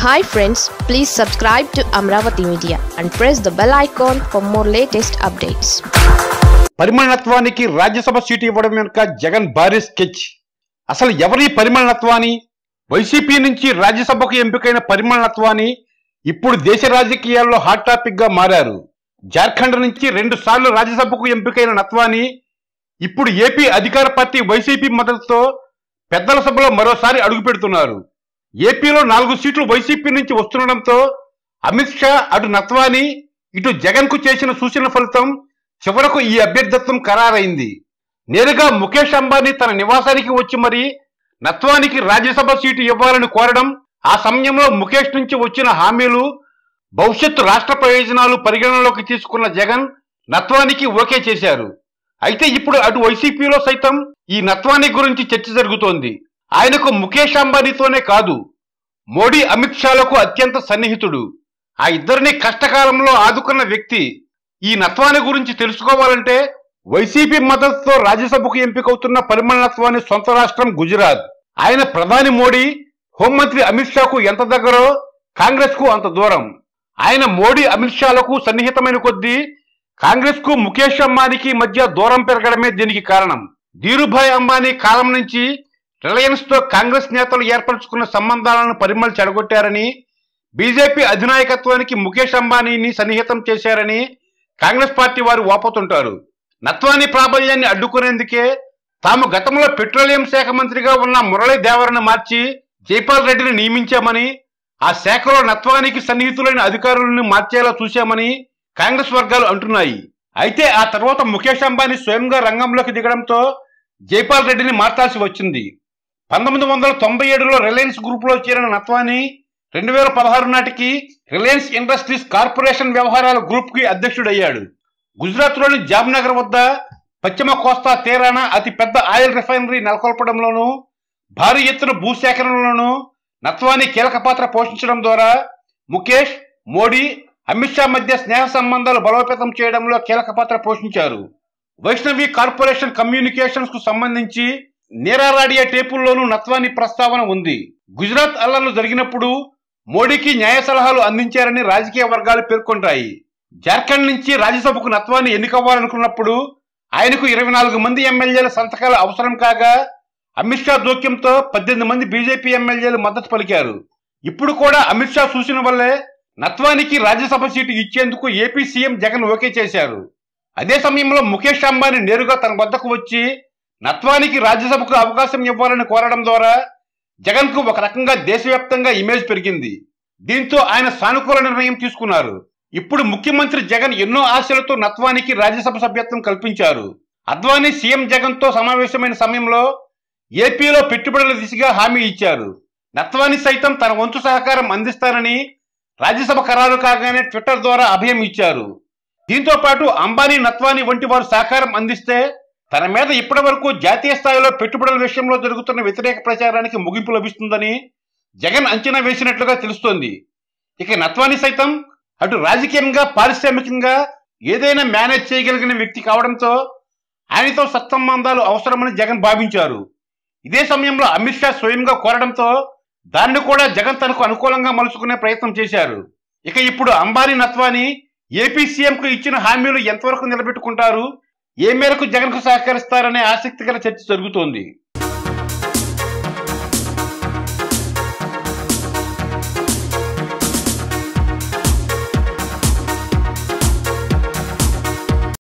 hi friends please subscribe to Amaravati media and press the bell icon for more latest updates పరిమళనత్వానికి Rajya Sabha seat ఇవ్వడం వెనుక జగన్ భారీ sketch అసలు ఎవరి పరిమళనత్వాన్ని వైసీపీ నుంచి రాజ్యసభకు ఎంపికైన పరిమళనత్వాన్ని ఇప్పుడు దేశ రాజకీయాల్లో హాట్ టాపిక్ గా మారారు జార్ఖండ్ నుంచి రెండు సార్లు రాజ్యసభకు ఎంపికైన నత్వాని ఇప్పుడు ఏపీ అధికార పార్టీ వైసీపీ మద్దతుతో పెద్దల సభలో మరోసారి అడుగు పెడుతున్నారు ఏపీలో నాలుగు సీట్లు వైసీపీ నుంచి వస్తుండడంతో అమిత్ షా అటు నత్వాని ఇటు జగన్ కు చేసిన సూచన ఫలితం చివరకు ఈ అభ్యర్థిత్వం ఖరారైంది నేరుగా ముఖేష్ అంబానీ తన నివాసానికి వచ్చి మరి నత్వానికి రాజ్యసభ సీటు ఇవ్వాలని కోరడం ఆ సమయంలో ముఖేష్ నుంచి వచ్చిన హామీలు భవిష్యత్తు రాష్ట్ర ప్రయోజనాలు పరిగణనలోకి తీసుకున్న జగన్ నత్వానికి ఓకే చేశారు అయితే ఇప్పుడు అటు వైసీపీలో సైతం ఈ నత్వాని గురించి చర్చ జరుగుతోంది ఆయనకు ముఖేష్ అంబానీతోనే కాదు మోడీ అమిత్ షాలకు అత్యంత సన్నిహితుడు ఆ ఇద్దరిని కష్టకాలంలో ఆదుకున్న వ్యక్తి ఈ నత్వాని గురించి తెలుసుకోవాలంటే వైసీపీ మద్దతుతో రాజ్యసభకు ఎంపికవుతున్న పరిమళ నత్వాని సొంత రాష్ట్రం గుజరాత్ ఆయన ప్రధాని మోడీ హోంమంత్రి అమిత్ షాకు ఎంత దగ్గరో కాంగ్రెస్ కు అంత దూరం ఆయన మోడీ అమిత్ షాలకు సన్నిహితమైన కొద్దీ కాంగ్రెస్ కు ముఖేష్ అంబానీకి మధ్య దూరం పెరగడమే దీనికి కారణం ధీరుభాయ్ అంబానీ కాలం నుంచి రిలయన్స్ తో కాంగ్రెస్ నేతలు ఏర్పరచుకున్న సంబంధాలను పరిమళ చెడగొట్టారని బీజేపీ అధినాయకత్వానికి ముఖేష్ అంబానీని సన్నిహితం చేశారని కాంగ్రెస్ పార్టీ వారు వాపోతుంటారు నత్వాని ప్రాబల్యాన్ని అడ్డుకునేందుకే తాము గతంలో పెట్రోలియం శాఖ మంత్రిగా ఉన్న మురళీ దేవరను మార్చి జైపాల్ రెడ్డిని నియమించామని ఆ శాఖలో నత్వానికి సన్నిహితులైన అధికారులను మార్చేలా చూశామని కాంగ్రెస్ వర్గాలు అంటున్నాయి అయితే ఆ తర్వాత ముఖేష్ అంబానీ స్వయంగా రంగంలోకి దిగడంతో జైపాల్ రెడ్డిని మార్చాల్సి వచ్చింది పంతొమ్మిది వందల తొంభై ఏడులో రిలయన్స్ గ్రూప్ లో చేరిన నత్వాని రెండు వేల పదహారు నాటికి రిలయన్స్ ఇండస్ట్రీస్ కార్పొరేషన్ వ్యవహారాల గ్రూప్ కి అధ్యక్షుడయ్యాడు గుజరాత్ లోని జామ్నగర్ వద్ద పశ్చిమ కోస్తా తీరాన అతి పెద్ద ఆయిల్ రిఫైనరీ నెలకొల్పడంలోనూ భారీ ఎత్తున భూసేకరణలోనూ నత్వాని కీలక పాత్ర పోషించడం ద్వారా ముఖేష్ మోడీ అమిత్ షా మధ్య స్నేహ సంబంధాలు బలోపేతం చేయడంలో కీలక పాత్ర పోషించారు వైష్ణవి కార్పొరేషన్ కమ్యూనికేషన్స్ కు సంబంధించి నీరారాడియా టేపుల్లోనూ నత్వాని ప్రస్తావన ఉంది గుజరాత్ అల్లర్లు జరిగినప్పుడు మోడీకి న్యాయ సలహాలు అందించారని రాజకీయ వర్గాలు పేర్కొంటాయి జార్ఖండ్ నుంచి రాజ్యసభకు నత్వాని ఎన్నికవ్వాలనుకున్నప్పుడు ఆయనకు ఇరవై నాలుగు మంది ఎమ్మెల్యేల సంతకాలు అవసరం కాగా అమిత్ షా జోక్యంతో పద్దెనిమిది మంది బీజేపీ ఎమ్మెల్యేలు మద్దతు పలికారు ఇప్పుడు కూడా అమిత్ షా సూచన వల్లే నత్వానికి రాజ్యసభ సీటు ఇచ్చేందుకు ఏపీ సీఎం జగన్ ఓకే చేశారు అదే సమయంలో ముఖేష్ అంబానీ నేరుగా తన వద్దకు వచ్చి నత్వానికి రాజ్యసభకు అవకాశం ఇవ్వాలని కోరడం ద్వారా జగన్ కు ఒక రకంగా దేశవ్యాప్తంగా ఇమేజ్ పెరిగింది దీంతో ఆయన సానుకూల నిర్ణయం తీసుకున్నారు ఇప్పుడు ముఖ్యమంత్రి జగన్ ఎన్నో ఆశలతో నత్వానికి రాజ్యసభ సభ్యత్వం కల్పించారు అద్వానీ సీఎం జగన్ తో సమావేశమైన సమయంలో ఏపీలో పెట్టుబడుల దిశగా హామీ ఇచ్చారు నత్వాని సైతం తన వంతు సహకారం అందిస్తానని రాజ్యసభ ఖరారు కాగానే ట్విట్టర్ ద్వారా అభయం ఇచ్చారు దీంతో పాటు అంబానీ నత్వాని వంటి వారు సహకారం అందిస్తే తన మీద ఇప్పటి వరకు జాతీయ స్థాయిలో పెట్టుబడుల విషయంలో జరుగుతున్న వ్యతిరేక ప్రచారానికి ముగింపు లభిస్తుందని జగన్ అంచనా వేసినట్లుగా తెలుస్తోంది ఇక నత్వాని సైతం అటు రాజకీయంగా పారిశ్రామికంగా ఏదైనా మేనేజ్ చేయగలిగిన వ్యక్తి కావడంతో ఆయనతో సత్సంబంధాలు అవసరమని జగన్ భావించారు ఇదే సమయంలో అమిత్ షా స్వయంగా కోరడంతో దాన్ని కూడా జగన్ తనకు అనుకూలంగా మలుచుకునే ప్రయత్నం చేశారు ఇక ఇప్పుడు అంబానీ నత్వాని ఏపీ సీఎం కు ఇచ్చిన హామీలు ఎంతవరకు నిలబెట్టుకుంటారు ఏ మేరకు జగన్ కు సహకరిస్తారనే ఆసక్తికర చర్చ జరుగుతోంది